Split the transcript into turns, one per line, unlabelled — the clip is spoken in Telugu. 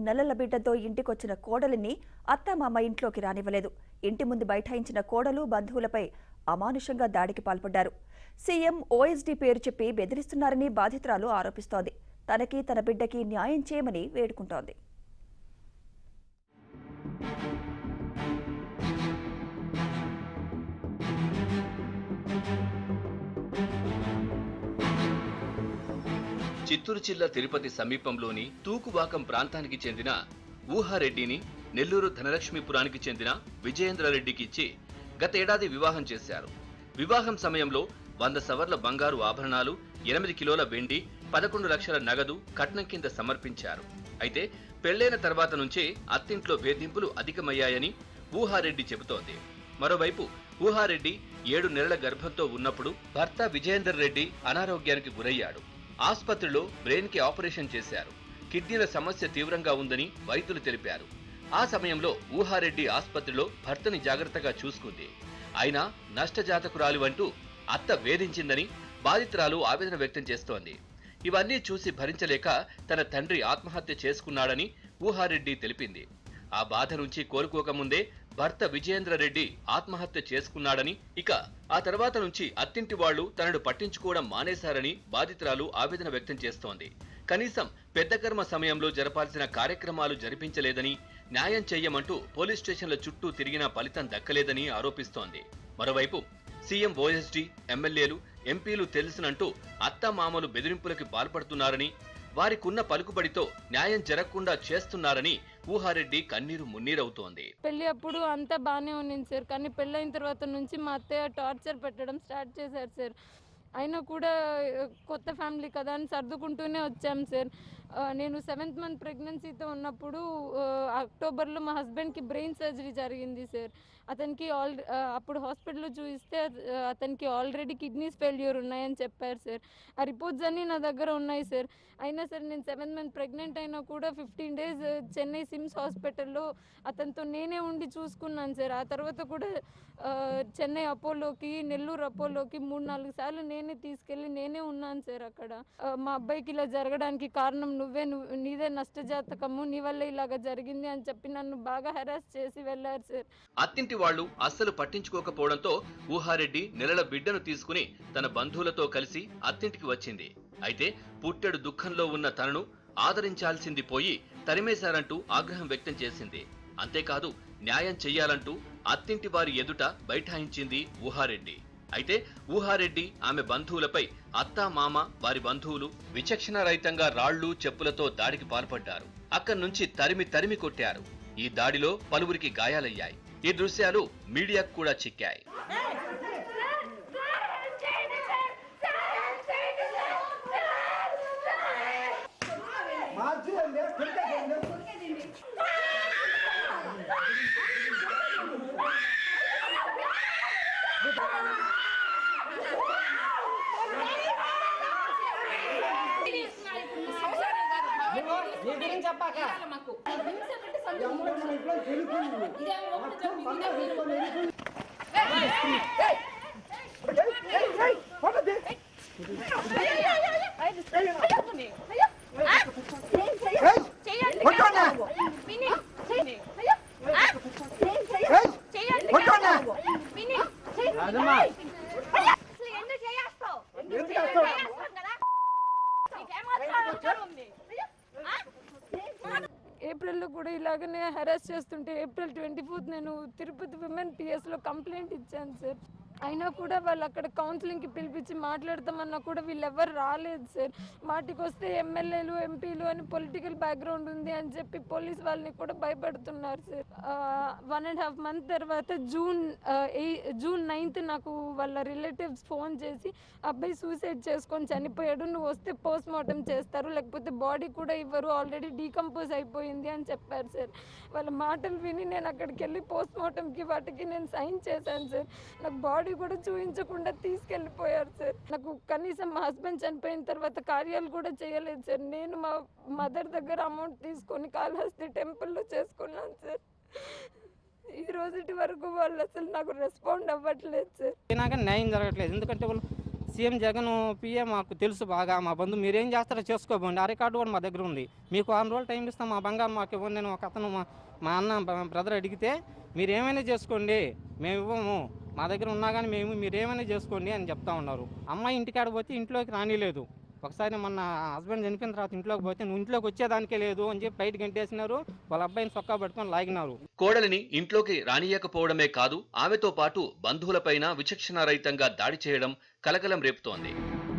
నెలల బిడ్డతో ఇంటికొచ్చిన కోడలిని అత్తమామ ఇంట్లోకి రానివ్వలేదు ఇంటి ముందు బైఠాయించిన కోడలు బంధువులపై అమానుషంగా దాడికి పాల్పడ్డారు సీఎం ఓఎస్డీ పేరు చెప్పి బెదిరిస్తున్నారని బాధితురాలు ఆరోపిస్తోంది తనకి తన బిడ్డకి న్యాయం చేయమని వేడుకుంటోంది
చిత్తూరు జిల్లా తిరుపతి సమీపంలోని తూకువాకం ప్రాంతానికి చెందిన ఊహారెడ్డిని నెల్లూరు ధనలక్ష్మీపురానికి చెందిన విజయేంద్రరెడ్డికి ఇచ్చి గతేడాది వివాహం చేశారు వివాహం సమయంలో వంద సవర్ల బంగారు ఆభరణాలు ఎనిమిది కిలోల వెండి పదకొండు లక్షల నగదు కట్నం కింద సమర్పించారు అయితే పెళ్లైన తర్వాత నుంచే అత్తింట్లో వేధింపులు అధికమయ్యాయని ఊహారెడ్డి చెబుతోంది మరోవైపు ఊహారెడ్డి ఏడు నెలల గర్భంతో ఉన్నప్పుడు భర్త విజయేందర్ రెడ్డి అనారోగ్యానికి గురయ్యాడు ఆసుపత్రిలో బ్రెయిన్ కి ఆపరేషన్ చేశారు కిడ్నీల సమస్య తీవ్రంగా ఉందని వైద్యులు తెలిపారు ఆ సమయంలో ఊహారెడ్డి ఆసుపత్రిలో భర్తని జాగ్రత్తగా చూసుకుంది అయినా నష్టజాతకురాలు అంటూ అత్త వేధించిందని బాధితురాలు ఆవేదన వ్యక్తం చేస్తోంది ఇవన్నీ చూసి భరించలేక తన తండ్రి ఆత్మహత్య చేసుకున్నాడని ఊహారెడ్డి తెలిపింది ఆ బాధ నుంచి కోలుకోకముందే భర్త విజయేంద్ర రెడ్డి ఆత్మహత్య చేసుకున్నాడని ఇక ఆ తర్వాత నుంచి అత్తింటి వాళ్లు తనను పట్టించుకోవడం మానేశారని బాధితురాలు ఆవేదన వ్యక్తం చేస్తోంది కనీసం పెద్ద కర్మ సమయంలో జరపాల్సిన కార్యక్రమాలు జరిపించలేదని న్యాయం చెయ్యమంటూ పోలీస్ స్టేషన్ల చుట్టూ తిరిగినా ఫలితం దక్కలేదని ఆరోపిస్తోంది మరోవైపు సీఎం ఓఎస్డీ ఎమ్మెల్యేలు ఎంపీలు తెలుసునంటూ అత్తామామలు బెదిరింపులకు పాల్పడుతున్నారని వారికున్న పలుకుబడితో న్యాయం జరగకుండా చేస్తున్నారని ఊహారెడ్డి కన్నీరు మున్నీరవుతోంది
పెళ్ళి అప్పుడు అంతా బాగానే ఉన్నింది సార్ కానీ పెళ్ళైన తర్వాత నుంచి మా అత్తయ్య టార్చర్ పెట్టడం స్టార్ట్ చేశారు సార్ అయినా కూడా ఆ, కొత్త ఫ్యామిలీ కదా అని సర్దుకుంటూనే వచ్చాం సార్ ఆ, నేను సెవెంత్ మంత్ ప్రెగ్నెన్సీతో ఉన్నప్పుడు ఆ, అక్టోబర్లో మా హస్బెండ్కి బ్రెయిన్ సర్జరీ జరిగింది సార్ అతనికి ఆల్ ఆ, అప్పుడు హాస్పిటల్లో చూపిస్తే ఆ, అతనికి ఆల్రెడీ కిడ్నీస్ ఫెయిల్యూర్ ఉన్నాయని చెప్పారు సార్ ఆ రిపోర్ట్స్ అన్నీ నా దగ్గర ఉన్నాయి సార్ అయినా సరే నేను సెవెంత్ మంత్ ప్రెగ్నెంట్ అయినా కూడా ఫిఫ్టీన్ డేస్ చెన్నై సిమ్స్ హాస్పిటల్లో అతనితో నేనే ఉండి చూసుకున్నాను సార్ ఆ తర్వాత కూడా ఆ, చెన్నై అపోలోకి నెల్లూరు అపోలోకి మూడు నాలుగు సార్లు నేనే తీసుకెళ్ళి నేనే ఉన్నాను సార్ అక్కడ ఆ, మా అబ్బాయికి ఇలా జరగడానికి కారణం నువ్వే నువ్వు నీదే నష్టజాతకము నీ వల్ల ఇలాగ జరిగింది అని చెప్పి నన్ను బాగా హెరాస్ చేసి వెళ్ళారు సార్
అత్తింటి వాళ్లు అస్సలు పట్టించుకోకపోవడంతో ఊహారెడ్డి నెలల బిడ్డను తీసుకుని తన బంధువులతో కలిసి అత్తింటికి వచ్చింది అయితే పుట్టెడు దుఃఖంలో ఉన్న తనను ఆదరించాల్సింది పోయి తరిమేశారంటూ ఆగ్రహం వ్యక్తం చేసింది అంతేకాదు న్యాయం చెయ్యాలంటూ అత్తింటి వారి ఎదుట బైఠాయించింది ఊహారెడ్డి అయితే ఊహారెడ్డి ఆమె బంధువులపై అత్తా మామ వారి బంధువులు విచక్షణ రహితంగా రాళ్లు చెప్పులతో దాడికి పాల్పడ్డారు అక్కడి నుంచి తరిమి తరిమి కొట్టారు ఈ దాడిలో పలువురికి గాయాలయ్యాయి ఈ దృశ్యాలు మీడియాకు కూడా చిక్కాయి
నీ గురించి చెప్పాక రాజమ్మా
ఏప్రిల్లో కూడా ఇలాగనే హెరాస్ చేస్తుంటే ఏప్రిల్ ట్వంటీ ఫోర్త్ నేను తిరుపతి విమెన్ పిఎస్లో కంప్లైంట్ ఇచ్చాను సార్ అయినా కూడా వాళ్ళు అక్కడ కౌన్సిలింగ్కి పిలిపించి మాట్లాడతామన్నా కూడా వీళ్ళు ఎవరు రాలేదు సార్ వాటికి వస్తే ఎమ్మెల్యేలు ఎంపీలు అని పొలిటికల్ బ్యాక్గ్రౌండ్ ఉంది అని చెప్పి పోలీస్ వాళ్ళని కూడా భయపెడుతున్నారు sir one and half month తర్వాత జూన్ ఎయి జూన్ నైన్త్ నాకు వాళ్ళ రిలేటివ్స్ ఫోన్ చేసి అబ్బాయి సూసైడ్ చేసుకొని చనిపోయాడు నువ్వు వస్తే పోస్ట్ మార్టం చేస్తారు లేకపోతే బాడీ కూడా ఇవ్వరు ఆల్రెడీ డీకంపోజ్ అయిపోయింది అని చెప్పారు సార్ వాళ్ళ మాటలు విని నేను అక్కడికి వెళ్ళి పోస్ట్ మార్టంకి వాటికి నేను సైన్ చేశాను సార్ నాకు బాడీ కూడా చూపించకుండా తీసుకెళ్ళిపోయారు సార్ నాకు కనీసం మా హస్బెండ్ చనిపోయిన తర్వాత కార్యాలు కూడా చేయలేదు సార్ నేను మా మదర్ దగ్గర అమౌంట్ తీసుకొని కాళహస్తి టెంపుల్లో చేసుకున్నాను సార్ ఈ రోజుటి వరకు వాళ్ళు అసలు నాకు రెస్పాండ్ అవ్వట్లేదు సార్
నాకు న్యాయం జరగట్లేదు ఎందుకంటే వాళ్ళు
సీఎం జగన్ పిఏ మాకు తెలుసు బాగా మా బంధు మీరేం చేస్తారో చేసుకోబండి ఆ రికార్డు కూడా మా దగ్గర ఉంది మీకు వారం రోజులు టైం ఇస్తాం మా బంగారం మాకు ఇవ్వండి నేను ఒక అతను మా మా అన్న బ- బ్రదర్ అడిగితే మీరు ఏమైనా చేసుకోండి మేము ఇవ్వము మా దగ్గర ఉన్నా కానీ మేము మీరు ఏమైనా చేసుకోండి అని చెప్తా ఉన్నారు అమ్మాయి ఇంటికాడ పోతే ఇంట్లోకి రానిలేదు ఒకసారి మొన్న హస్బెండ్ చనిపోయిన తర్వాత ఇంట్లోకి పోతే నువ్వు ఇంట్లోకి వచ్చేదానికే లేదు అని చెప్పి బయట గంటేసినారు వాళ్ళ అబ్బాయిని సొక్కా పట్టుకొని లాగినారు
కోడలిని ఇంట్లోకి రానియకపోవడమే కాదు ఆమెతో పాటు బంధువులపైన విచక్షణారహితంగా దాడి చేయడం కలకలం రేపుతోంది